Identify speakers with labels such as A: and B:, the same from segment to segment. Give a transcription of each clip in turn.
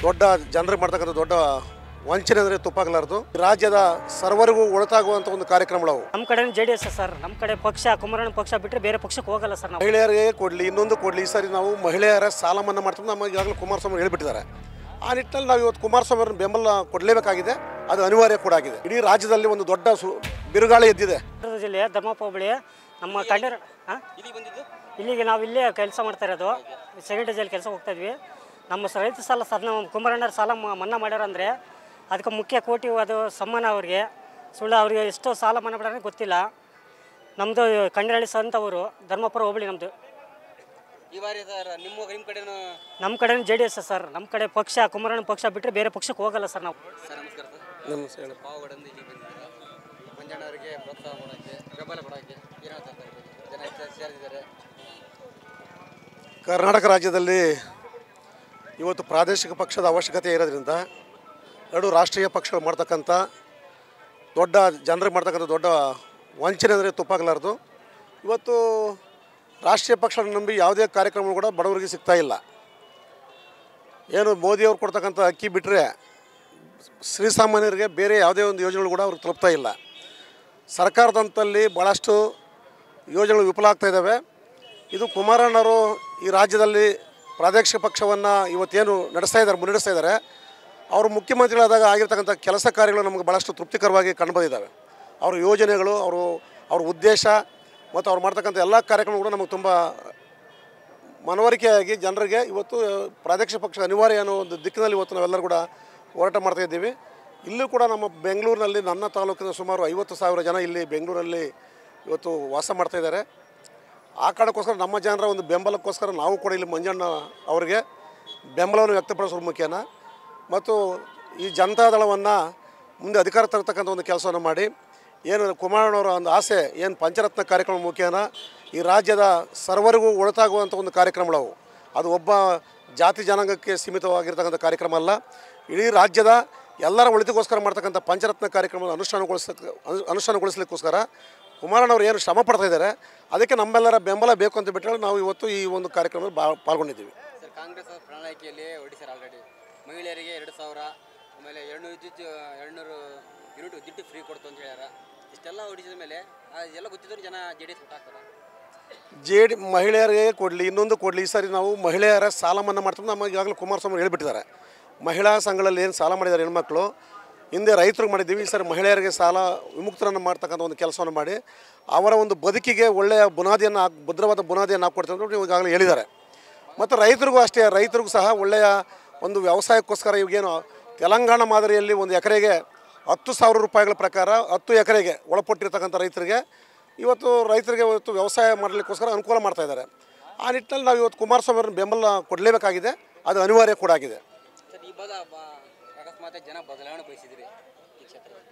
A: ದೊಡ್ಡ ಜನರಿಗೆ ಮಾಡ್ತಕ್ಕಂಥ ದೊಡ್ಡ ವಂಚನೆ ಅಂದರೆ ತುಪ್ಪಾಗಲಾರದು ರಾಜ್ಯದ ಸರ್ವರಿಗೂ ಒಳತಾಗುವಂಥ ಒಂದು ಕಾರ್ಯಕ್ರಮಗಳವು
B: ನಮ್ಮ ಕಡೆ ಜೆ ಡಿ ಎಸ್ ಸರ್ ನಮ್ಮ ಕಡೆ ಪಕ್ಷ ಕುಮಾರಣ್ಣ ಪಕ್ಷ ಬಿಟ್ಟರೆ ಬೇರೆ ಪಕ್ಷಕ್ಕೆ ಹೋಗಲ್ಲ ಸರ್ ನಾವು
A: ಮಹಿಳೆಯರಿಗೆ ಕೊಡಲಿ ಇನ್ನೊಂದು ಕೊಡಲಿ ಈ ಸರಿ ನಾವು ಮಹಿಳೆಯರ ಸಾಲ ಮನ್ನಾ ಮಾಡ್ತೀವಿ ನಮ್ಮ ಈಗಾಗಲೇ ಕುಮಾರಸ್ವಾಮಿ ಹೇಳಿಬಿಟ್ಟಿದ್ದಾರೆ ಆ ನಿಟ್ಟಿನಲ್ಲಿ ನಾವು ಇವತ್ತು ಕುಮಾರಸ್ವಾಮಿ ಅವ್ರನ್ನ ಬೆಂಬಲ ಕೊಡಲೇಬೇಕಾಗಿದೆ ಅದು ಅನಿವಾರ್ಯ ಕೂಡ ಆಗಿದೆ ಇಡೀ ರಾಜ್ಯದಲ್ಲಿ ಒಂದು ದೊಡ್ಡ ಸು ಬಿರುಗಾಳಿ ಎದ್ದಿದೆ
B: ಚಿತ್ರದುರ್ಗ ಜಿಲ್ಲೆ ಧರ್ಮಪ್ಪ ಹೋಬಳಿ ನಮ್ಮ ಕಂಡ ಹಾಂ ಇಲ್ಲಿಗೆ ನಾವು ಇಲ್ಲೇ ಕೆಲಸ ಮಾಡ್ತಾ ಇರೋದು ಸೆಕೆಂಡ್ ಡೇಜಲ್ಲಿ ಕೆಲಸ ಹೋಗ್ತಾ ಇದ್ವಿ ನಮ್ಮ ಸ- ರೈತ ಸಾಲ ಸರ್ ನಮ್ಮ ಕುಮಾರಣ್ಣರ ಸಾಲ ಮ- ಮನ್ನಾ ಮಾಡ್ಯಾರ ಅಂದರೆ ಅದಕ್ಕೆ ಮುಖ್ಯ ಕೋಟಿ ಅದು ಸಮ್ಮಾನ ಅವ್ರಿಗೆ ಸುಳ್ಳು ಅವ್ರಿಗೆ ಎಷ್ಟು ಸಾಲ ಮನ್ನಾ ಮಾಡ್ಯಾರ ಗೊತ್ತಿಲ್ಲ ನಮ್ಮದು ಕಂಡರಳ್ಳಿ ಸಂತವರು ಧರ್ಮಪುರ ಹೋಬಳಿ ನಮ್ಮದು
C: ಈ ಬಾರಿ ಸರ್ ನಿಮ್ಮ ನಿಮ್ಮ ಕಡೆನೂ
B: ನಮ್ಮ ಕಡೆ ಜೆ ಡಿ ಎಸ್ ಸರ್ ನಮ್ಮ ಕಡೆ ಪಕ್ಷ ಕುಮಾರಣ್ಣ ಪಕ್ಷ ಬಿಟ್ಟರೆ ಬೇರೆ ಪಕ್ಷಕ್ಕೆ ಹೋಗಲ್ಲ ಸರ್ ನಾವು
C: ಸರ್ ನಮಸ್ಕಾರ ಸರ್
A: ನಮಸ್ತೆ ಹೇಳಿ.
C: ಪಾವಗಡಂದು ಇಲ್ಲಿ ಬಂದಿದ್ದಾರೆ ಮಂಜಣ್ಣವರಿಗೆ ಪ್ರೋತ್ಸಾಹ ಮಾಡೋಕ್ಕೆ ಬೆಂಬಲ ಕೊಡೋಕ್ಕೆ ಏನು ಹೇಳ್ತಾರೆ ಸರ್ ಜನ ಹೆಚ್ಚು ಸೇರಿದ್ದಾರೆ
A: ಕರ್ನಾಟಕ ರಾಜ್ಯದಲ್ಲಿ ಇವತ್ತು ಪ್ರಾದೇಶಿಕ ಪಕ್ಷದ ಅವಶ್ಯಕತೆ ಇರೋದ್ರಿಂದ ಎರಡು ರಾಷ್ಟ್ರೀಯ ಪಕ್ಷಗಳು ಮಾಡ್ತಕ್ಕಂಥ ದೊಡ್ಡ ಜನರಿಗೆ ಮಾಡ್ತಕ್ಕಂಥ ದೊಡ್ಡ ವಂಚನೆ ಅಂದರೆ ತುಪ್ಪಾಗಲಾರದು ಇವತ್ತು ರಾಷ್ಟ್ರೀಯ ಪಕ್ಷಗಳನ್ನು ನಂಬಿ ಯಾವುದೇ ಕಾರ್ಯಕ್ರಮ ಕೂಡ ಬಡವರಿಗೆ ಸಿಗ್ತಾ ಇಲ್ಲ ಏನು ಮೋದಿಯವ್ರು ಕೊಡ್ತಕ್ಕಂಥ ಅಕ್ಕಿ ಬಿಟ್ಟರೆ ಶ್ರೀಸಾಮಾನ್ಯರಿಗೆ ಬೇರೆ ಯಾವುದೇ ಒಂದು ಯೋಜನೆಗಳು ಕೂಡ ಅವ್ರಿಗೆ ತಲುಪ್ತಾ ಇಲ್ಲ ಸರ್ಕಾರದ ಹಂತದಲ್ಲಿ ಭಾಳಷ್ಟು ಯೋಜನೆಗಳು ವಿಫಲ ಆಗ್ತಾ ಇದ್ದಾವೆ ಇದು ಕುಮಾರಣ್ಣವರು ಈ ರಾಜ್ಯದಲ್ಲಿ ಪ್ರಾದೇಶಿಕ ಪಕ್ಷವನ್ನು ಇವತ್ತೇನು ನಡೆಸ್ತಾ ಇದ್ದಾರೆ ಮುನ್ನಡೆಸ್ತಾ ಇದ್ದಾರೆ ಅವರು ಮುಖ್ಯಮಂತ್ರಿಗಳಾದಾಗ ಆಗಿರ್ತಕ್ಕಂಥ ಕೆಲಸ ಕಾರ್ಯಗಳು ನಮಗೆ ಭಾಳಷ್ಟು ತೃಪ್ತಿಕರವಾಗಿ ಕಂಡುಬಂದಿದ್ದಾವೆ ಅವ್ರ ಯೋಜನೆಗಳು ಅವರು ಅವ್ರ ಉದ್ದೇಶ ಮತ್ತು ಅವ್ರು ಮಾಡ್ತಕ್ಕಂಥ ಎಲ್ಲ ಕಾರ್ಯಕ್ರಮಗಳು ಕೂಡ ನಮಗೆ ತುಂಬ ಮನವರಿಕೆಯಾಗಿ ಜನರಿಗೆ ಇವತ್ತು ಪ್ರಾದೇಶಿಕ ಪಕ್ಷ ಅನಿವಾರ್ಯ ಅನ್ನೋ ಒಂದು ದಿಕ್ಕಿನಲ್ಲಿ ಇವತ್ತು ನಾವೆಲ್ಲರೂ ಕೂಡ ಹೋರಾಟ ಮಾಡ್ತಾ ಇದ್ದೀವಿ ಇಲ್ಲೂ ಕೂಡ ನಮ್ಮ ಬೆಂಗಳೂರಿನಲ್ಲಿ ನನ್ನ ತಾಲೂಕಿನ ಸುಮಾರು ಐವತ್ತು ಸಾವಿರ ಜನ ಇಲ್ಲಿ ಬೆಂಗಳೂರಲ್ಲಿ ಇವತ್ತು ವಾಸ ಮಾಡ್ತಾ ಇದ್ದಾರೆ ಆ ಕಾರಣಕ್ಕೋಸ್ಕರ ನಮ್ಮ ಜನರ ಒಂದು ಬೆಂಬಲಕ್ಕೋಸ್ಕರ ನಾವು ಕೂಡ ಇಲ್ಲಿ ಮಂಜಣ್ಣ ಅವರಿಗೆ ಬೆಂಬಲವನ್ನು ವ್ಯಕ್ತಪಡಿಸೋದ್ರ ಮುಖ್ಯನ ಮತ್ತು ಈ ಜನತಾದಳವನ್ನು ಮುಂದೆ ಅಧಿಕಾರ ತರತಕ್ಕಂಥ ಒಂದು ಕೆಲಸವನ್ನು ಮಾಡಿ ಏನು ಕುಮಾರಣ್ಣವರ ಒಂದು ಆಸೆ ಏನು ಪಂಚರತ್ನ ಕಾರ್ಯಕ್ರಮ ಮುಖೇನ ಈ ರಾಜ್ಯದ ಸರ್ವರಿಗೂ ಒಳತಾಗುವಂಥ ಒಂದು ಕಾರ್ಯಕ್ರಮಗಳವು ಅದು ಒಬ್ಬ ಜಾತಿ ಜನಾಂಗಕ್ಕೆ ಸೀಮಿತವಾಗಿರ್ತಕ್ಕಂಥ ಕಾರ್ಯಕ್ರಮ ಅಲ್ಲ ಇಡೀ ರಾಜ್ಯದ ಎಲ್ಲರ ಒಳಿತಿಗೋಸ್ಕರ ಮಾಡ್ತಕ್ಕಂಥ ಪಂಚರತ್ನ ಕಾರ್ಯಕ್ರಮವನ್ನು ಅನುಷ್ಠಾನಗೊಳಿಸಕ್ಕೆ ಅನು ಅನುಷ್ಠಾನಗೊಳಿಸಲಿಕ್ಕೋಸ್ಕರ ಕುಮಾರಣ್ಣವರು ಏನು ಶ್ರಮ ಪಡ್ತಾ ಇದ್ದಾರೆ ಅದಕ್ಕೆ ನಮ್ಮೆಲ್ಲರ ಬೆಂಬಲ ಬೇಕು ಅಂತ ಬಿಟ್ಟರೆ ನಾವು ಇವತ್ತು ಈ ಒಂದು ಕಾರ್ಯಕ್ರಮದಲ್ಲಿ ಬಾ ಪಾಲ್ಗೊಂಡಿದ್ದೀವಿ
C: ಸರ್ ಕಾಂಗ್ರೆಸ್ ಪ್ರಣಾಳಿಕೆಯಲ್ಲಿ ಹೊಡಿಸ್ಯಾರ ಆಲ್ರೆಡಿ ಮಹಿಳೆಯರಿಗೆ ಎರಡು ಸಾವಿರ ಆಮೇಲೆ ಎರಡುನೂರು ವಿದ್ಯುತ್ ಎರಡುನೂರು ಯೂನಿಟ್ ವಿದ್ಯುತ್ ಫ್ರೀ ಕೊಡ್ತು ಅಂತ ಹೇಳ್ಯಾರ ಇಷ್ಟೆಲ್ಲ ಹೊಡಿಸಿದ ಮೇಲೆ ಆ, ಎಲ್ಲ ಗೊತ್ತಿದ್ರು ಜನ ಜೆ ಡಿ ಎಸ್ ಹಾಕ್ತಾರೆ
A: ಜೆ ಡಿ ಮಹಿಳೆಯರಿಗೆ ಕೊಡಲಿ ಇನ್ನೊಂದು ಕೊಡಲಿ ಈ ಸರಿ ನಾವು ಮಹಿಳೆಯರ ಸಾಲ ಮನ್ನಾ ಮಾಡ್ತೀವಿ ನಮ್ಮ ಈಗಾಗಲೇ ಕುಮಾರಸ್ವಾಮಿ ಹೇಳಿಬಿಟ್ಟಿದ್ದಾರೆ ಮಹಿಳಾ ಸಂಘಗಳಲ್ಲಿ ಏನು ಸಾಲ ಮಾಡಿದ್ದಾರೆ ಹೆಣ್ಮಕ್ಳು ಹಿಂದೆ ರೈತರಿಗೆ ಮಾಡಿದ್ದೀವಿ ಈ ಸರಿ ಮಹಿಳೆಯರಿಗೆ ಸಾಲ ವಿಮುಕ್ತರನ್ನು ಮಾಡ್ತಕ್ಕಂಥ ಒಂದು ಕೆಲಸವನ್ನು ಮಾಡಿ ಅವರ ಒಂದು ಬದುಕಿಗೆ ಒಳ್ಳೆಯ ಬುನಾದಿಯನ್ನು ಹಾಕ್ ಭದ್ರವಾದ ಬುನಾದಿಯನ್ನು ಹಾಕ್ಕೊಡ್ತೀವಿ ಅಂತ ಈಗಾಗಲೇ ಹೇಳಿದ್ದಾರೆ ಮತ್ತು ರೈತರಿಗೂ ಅಷ್ಟೇ ರೈತರಿಗೂ ಸಹ ಒಳ್ಳೆಯ ಒಂದು ವ್ಯವಸಾಯಕ್ಕೋಸ್ಕರ ಇವಾಗೇನು ತೆಲಂಗಾಣ ಮಾದರಿಯಲ್ಲಿ ಒಂದು ಎಕರೆಗೆ ಹತ್ತು ಸಾವಿರ ರೂಪಾಯಿಗಳ ಪ್ರಕಾರ ಹತ್ತು ಎಕರೆಗೆ ಒಳಪಟ್ಟಿರ್ತಕ್ಕಂಥ ರೈತರಿಗೆ ಇವತ್ತು ರೈತರಿಗೆ ಇವತ್ತು ವ್ಯವಸಾಯ ಮಾಡಲಿಕ್ಕೋಸ್ಕರ ಅನುಕೂಲ ಮಾಡ್ತಾ ಇದ್ದಾರೆ ಆ ನಿಟ್ಟಿನಲ್ಲಿ ನಾವು ಇವತ್ತು ಕುಮಾರಸ್ವಾಮಿ ಅವ್ರನ್ನ ಬೆಂಬಲ ಕೊಡಲೇಬೇಕಾಗಿದೆ ಅದು ಅನಿವಾರ್ಯ ಕೂಡ ಆಗಿದೆ
C: ಸರ್ ಈ ಬಾದ ಅಕಸ್ಮಾತ್ ಜನ ಬದಲಾವಣೆ ಬಯಸಿದ್ರಿ ಈ ಕ್ಷೇತ್ರದಲ್ಲಿ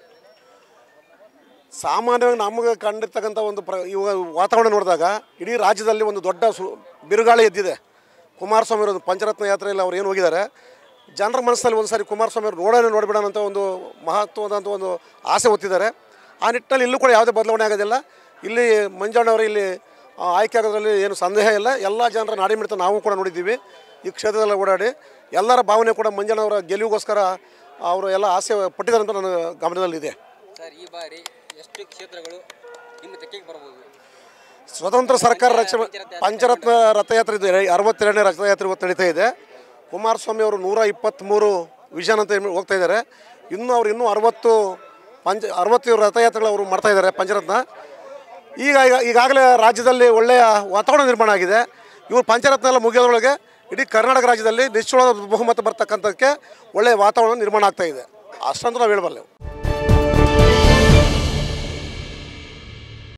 A: ಸಾಮಾನ್ಯವಾಗಿ ನಮಗೆ ಕಂಡಿರ್ತಕ್ಕಂಥ ಒಂದು ಪ್ರ ಇವಾಗ ವಾತಾವರಣ ನೋಡಿದಾಗ ಇಡೀ ರಾಜ್ಯದಲ್ಲಿ ಒಂದು ದೊಡ್ಡ ಸು ಬಿರುಗಾಳಿ ಎದ್ದಿದೆ ಕುಮಾರಸ್ವಾಮಿ ಅವರು ಪಂಚರತ್ನ ಯಾತ್ರೆಯಲ್ಲಿ ಅವ್ರು ಏನು ಹೋಗಿದ್ದಾರೆ ಜನರ ಮನಸ್ಸಲ್ಲಿ ಒಂದು ಸಾರಿ ಕುಮಾರಸ್ವಾಮಿ ಅವರು ನೋಡೋಣ ನೋಡಿಬಿಡೋಣ ಅಂತ ಒಂದು ಮಹತ್ವದಂಥ ಒಂದು ಆಸೆ ಹೊತ್ತಿದ್ದಾರೆ ಆ ನಿಟ್ಟಿನಲ್ಲಿ ಇಲ್ಲೂ ಕೂಡ ಯಾವುದೇ ಬದಲಾವಣೆ ಆಗೋದಿಲ್ಲ ಇಲ್ಲಿ ಮಂಜಣ್ಣವರು ಇಲ್ಲಿ ಆ, ಆಯ್ಕೆ ಆಗೋದ್ರಲ್ಲಿ ಏನು ಸಂದೇಹ ಇಲ್ಲ ಎಲ್ಲ ಜನರ ನಾಡಿಮಿಡಿತ ನಾವು ಕೂಡ ನೋಡಿದ್ದೀವಿ ಈ ಕ್ಷೇತ್ರದಲ್ಲಿ ಓಡಾಡಿ ಎಲ್ಲರ ಭಾವನೆ ಕೂಡ ಮಂಜಣ್ಣವರ ಗೆಲುವಿಗೋಸ್ಕರ ಅವರು ಎಲ್ಲ ಆಸೆ ಪಟ್ಟಿದ್ದಾರೆ ಅಂತ ನನ್ನ ಗಮನದಲ್ಲಿದೆ
C: ಸರ್ ಈ ಬಾರಿ ಎಷ್ಟು ಕ್ಷೇತ್ರಗಳು ನಿಮ್ಮ ತೆಕ್ಕೆಗೆ ಬರ್ಬೋದು
A: ಸ್ವತಂತ್ರ ಸರ್ಕಾರ ರಚನೆ ಪಂಚರತ್ನ ರಥಯಾತ್ರೆ ಇದು ಅರವತ್ತೆರಡನೇ ರಥಯಾತ್ರೆ ಇವತ್ತು ನಡೀತಾ ಇದೆ ಕುಮಾರಸ್ವಾಮಿ ಅವರು ನೂರ ಇಪ್ಪತ್ತ್ಮೂರು ವಿಷನ್ ಅಂತ ಹೇಳಿ ಹೋಗ್ತಾ ಇದ್ದಾರೆ ಇನ್ನೂ ಅವ್ರು ಇನ್ನೂ ಅರವತ್ತು ಪಂಚ ಅರವತ್ತೇಳು ರಥಯಾತ್ರೆಗಳು ಅವರು ಮಾಡ್ತಾ ಇದ್ದಾರೆ ಪಂಚರತ್ನ ಈಗ ಈಗ ಈಗಾಗಲೇ ರಾಜ್ಯದಲ್ಲಿ ಒಳ್ಳೆಯ ವಾತಾವರಣ ನಿರ್ಮಾಣ ಆಗಿದೆ ಇವರು ಪಂಚರತ್ನ ಎಲ್ಲ ಮುಗಿಯೋದ್ರೊಳಗೆ ಇಡೀ ಕರ್ನಾಟಕ ರಾಜ್ಯದಲ್ಲಿ ನಿಶ್ಚಳವಾದ ಬಹುಮತ ಬರ್ತಕ್ಕಂಥದ್ದಕ್ಕೆ ಒಳ್ಳೆಯ ವಾತಾವರಣ ನಿರ್ಮಾಣ ಆಗ್ತಾ ಇದೆ ಅಷ್ಟಂತೂ ನಾವು ಹೇಳಬಲ್ಲೆವು